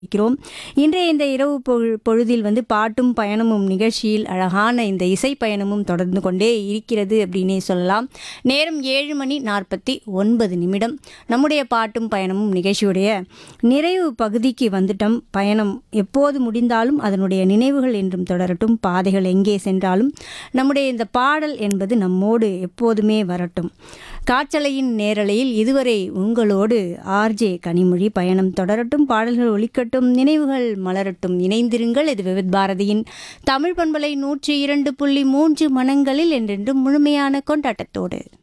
இருக்கிறோம் இன்றைய இந்த இரவு பொழு- பொழுதில் வந்து பாட்டும் பயணமும் நிகழ்ச்சியில் அழகான இந்த இசை பயணமும் தொடர்ந்து கொண்டே இருக்கிறது அப்படின்னே சொல்லலாம் நேரம் ஏழு மணி நாற்பத்தி ஒன்பது நிமிடம் நம்முடைய பாட்டும் பயணமும் நிகழ்ச்சியுடைய நிறைவு பகுதிக்கு வந்துட்டோம் பயணம் எப்போது முடிந்தாலும் அதனுடைய நினைவுகள் என்றும் தொடரட்டும் பாதைகள் எங்கே சென்றாலும் நம்முடைய இந்த பாடல் என்பது நம்மோடு எப்போதுமே வரட்டும் காற்றலையின் நேரலையில் இதுவரை உங்களோடு ஆர்ஜே கனிமொழி பயணம் தொடரட்டும் பாடல்கள் ஒலிக்கட்டும் நினைவுகள் மலரட்டும் இணைந்திருங்கள் இது விவித் பாரதியின் தமிழ் பண்பலை நூற்றி இரண்டு புள்ளி மூன்று மனங்களில் என்றென்றும் முழுமையான கொண்டாட்டத்தோடு